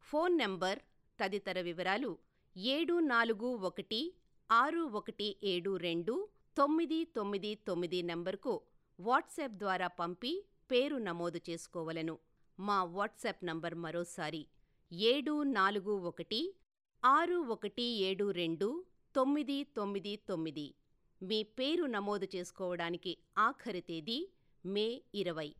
Phone number తదితర వివరాలు ఏడు నాలుగు ఒకటి ఆరు ఒకటి ఏడు రెండు తొమ్మిది తొమ్మిది తొమ్మిది నంబరుకు వాట్సాప్ ద్వారా పంపి పేరు నమోదు చేసుకోవలెను. మా వాట్సాప్ నంబర్ మరోసారి ఏడు నాలుగు ఒకటి ఆరు ఒకటి ఏడు రెండు తొమ్మిది తొమ్మిది తొమ్మిది. మీ పేరు నమోదు చేసుకోవడానికి ఆఖరి తేదీ మే ఇరవై.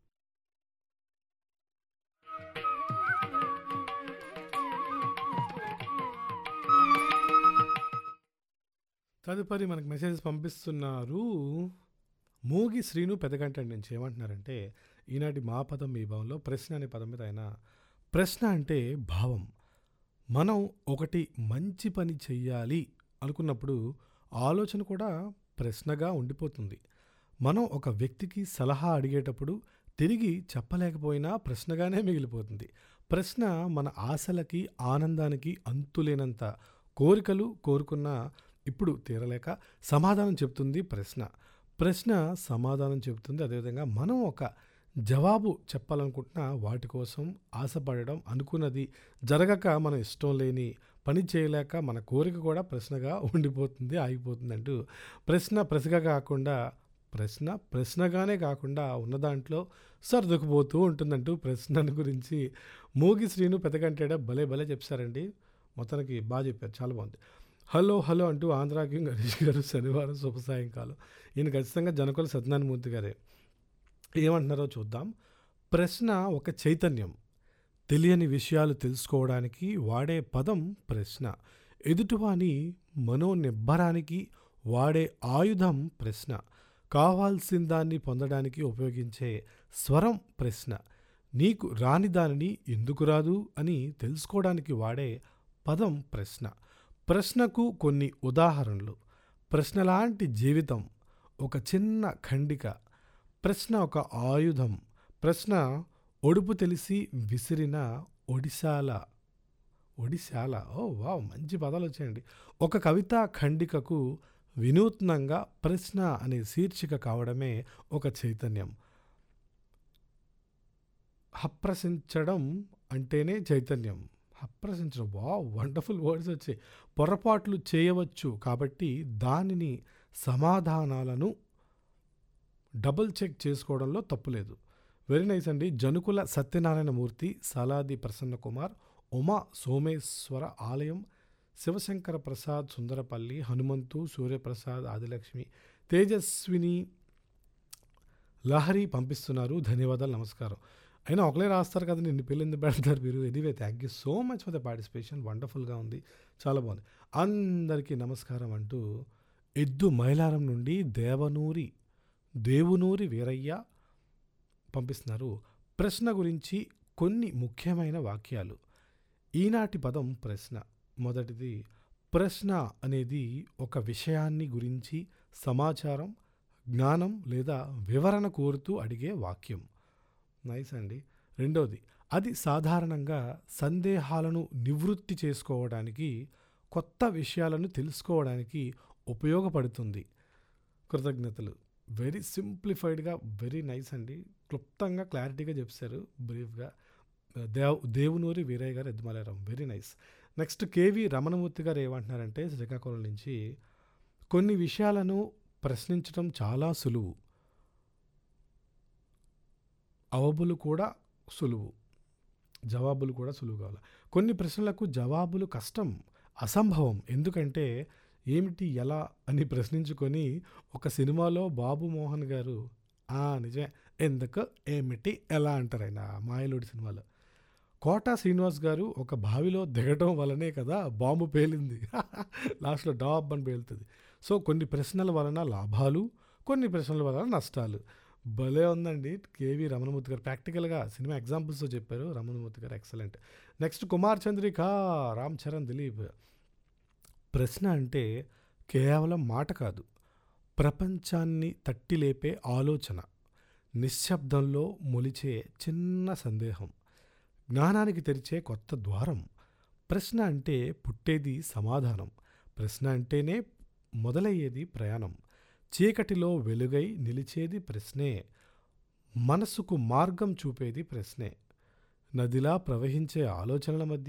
తదుపరి మనకు మెసేజ్ పంపిస్తున్నారు మోగి శ్రీను పెదగంటడి నుంచి ఏమంటున్నారంటే ఈనాటి మా పదం మీ భావంలో ప్రశ్న అనే పదం మీద ఆయన ప్రశ్న అంటే భావం మనం ఒకటి మంచి పని చెయ్యాలి అనుకున్నప్పుడు ఆలోచన కూడా ప్రశ్నగా ఉండిపోతుంది మనం ఒక వ్యక్తికి సలహా అడిగేటప్పుడు తిరిగి చెప్పలేకపోయినా ప్రశ్నగానే మిగిలిపోతుంది ప్రశ్న మన ఆశలకి ఆనందానికి అంతులేనంత కోరికలు కోరుకున్న ఇప్పుడు తీరలేక సమాధానం చెప్తుంది ప్రశ్న ప్రశ్న సమాధానం చెబుతుంది అదేవిధంగా మనం ఒక జవాబు చెప్పాలనుకుంటున్న వాటి కోసం ఆశపడడం అనుకున్నది జరగక మనం ఇష్టం లేని పని చేయలేక మన కోరిక కూడా ప్రశ్నగా ఉండిపోతుంది ఆగిపోతుంది అంటూ ప్రశ్న ప్రశ్నగా కాకుండా ప్రశ్న ప్రశ్నగానే కాకుండా ఉన్న దాంట్లో సర్దుకుపోతూ ఉంటుందంటూ ప్రశ్నను గురించి మోగి శ్రీను పెదగంటేడ భలే భలే చెప్పారండి మొత్తానికి బాగా చెప్పారు చాలా బాగుంది హలో హలో అంటూ ఆంధ్రా కింగ్ హరీష్ గారు శనివారం శుభ సాయంకాలం ఈయన ఖచ్చితంగా జనకుల సత్యనారాయణమూర్తి గారే ఏమంటున్నారో చూద్దాం ప్రశ్న ఒక చైతన్యం తెలియని విషయాలు తెలుసుకోవడానికి వాడే పదం ప్రశ్న ఎదుటివాని మనోనిబ్బరానికి వాడే ఆయుధం ప్రశ్న కావాల్సిన దాన్ని పొందడానికి ఉపయోగించే స్వరం ప్రశ్న నీకు రాని దానిని ఎందుకు రాదు అని తెలుసుకోవడానికి వాడే పదం ప్రశ్న ప్రశ్నకు కొన్ని ఉదాహరణలు ప్రశ్నలాంటి జీవితం ఒక చిన్న ఖండిక ప్రశ్న ఒక ఆయుధం ప్రశ్న ఒడుపు తెలిసి విసిరిన ఒడిశాల ఒడిశాల ఓ వావ్ మంచి పదాలు వచ్చాయండి ఒక కవిత ఖండికకు వినూత్నంగా ప్రశ్న అనే శీర్షిక కావడమే ఒక చైతన్యం హప్రసించడం అంటేనే చైతన్యం హప్రసించడం వా వండర్ఫుల్ వర్డ్స్ వచ్చాయి పొరపాట్లు చేయవచ్చు కాబట్టి దానిని సమాధానాలను డబుల్ చెక్ చేసుకోవడంలో తప్పులేదు వెరీ నైస్ అండి జనుకుల సత్యనారాయణమూర్తి సలాది ప్రసన్న కుమార్ ఉమా సోమేశ్వర ఆలయం శివశంకర ప్రసాద్ సుందరపల్లి హనుమంతు సూర్యప్రసాద్ ఆదిలక్ష్మి తేజస్విని లహరి పంపిస్తున్నారు ధన్యవాదాలు నమస్కారం అయినా ఒకలే రాస్తారు కదా నిన్ను పిల్లలు పెడతారు మీరు anyway thank you so much for the participation వండర్ఫుల్గా ఉంది చాలా బాగుంది అందరికీ నమస్కారం అంటూ ఎద్దు మైలారం నుండి దేవనూరి దేవునూరి వీరయ్య పంపిస్తున్నారు ప్రశ్న గురించి కొన్ని ముఖ్యమైన వాక్యాలు ఈనాటి పదం ప్రశ్న మొదటిది ప్రశ్న అనేది ఒక విషయాన్ని గురించి సమాచారం జ్ఞానం లేదా వివరణ కోరుతూ అడిగే వాక్యం నైస్ అండి రెండవది అది సాధారణంగా సందేహాలను నివృత్తి చేసుకోవడానికి కొత్త విషయాలను తెలుసుకోవడానికి ఉపయోగపడుతుంది కృతజ్ఞతలు వెరీ సింప్లిఫైడ్గా వెరీ నైస్ అండి క్లుప్తంగా క్లారిటీగా చెప్పారు బ్రీఫ్గా దేవ్ దేవునూరి వీరయ్య గారు Eddumalaram very nice next K V Ramanamurthy గారు ఏమంటున్నారంటే శ్రీకాకుళం నుంచి కొన్ని విషయాలను ప్రశ్నించడం చాలా సులువు అవబులు కూడా సులువు జవాబులు కూడా సులువు కావాలి కొన్ని ప్రశ్నలకు జవాబులు కష్టం అసంభవం ఎందుకంటే ఏమిటి ఎలా అని ప్రశ్నించుకొని ఒక సినిమాలో బాబు మోహన్ గారు ఆ నిజమే ఎందుకు ఏమిటి ఎలా అంటారు ఆయన మాయలుడి సినిమాలో కోట శ్రీనివాస్ గారు ఒక బావిలో దిగటం వలనే కదా బాంబు పేలింది లాస్ట్లో డాబ్ అని పేలుతుంది సో కొన్ని ప్రశ్నల వలన లాభాలు కొన్ని ప్రశ్నల వలన నష్టాలు భలే ఉందండి కేవి రమణమూర్తి గారు ప్రాక్టికల్గా సినిమా ఎగ్జాంపుల్స్తో చెప్పారు రమణమూర్తి గారు ఎక్సలెంట్ నెక్స్ట్ కుమార్ చంద్రిక రామ్ చరణ్ దిలీప్ ప్రశ్న అంటే కేవలం మాట కాదు ప్రపంచాన్ని తట్టి లేపే ఆలోచన నిశ్శబ్దంలో మొలిచే చిన్న సందేహం జ్ఞానానికి తెరిచే కొత్త ద్వారం ప్రశ్న అంటే పుట్టేది సమాధానం ప్రశ్న అంటేనే మొదలయ్యేది ప్రయాణం చీకటిలో వెలుగై నిలిచేది ప్రశ్నే మనసుకు మార్గం చూపేది ప్రశ్నే నదిలా ప్రవహించే ఆలోచనల మధ్య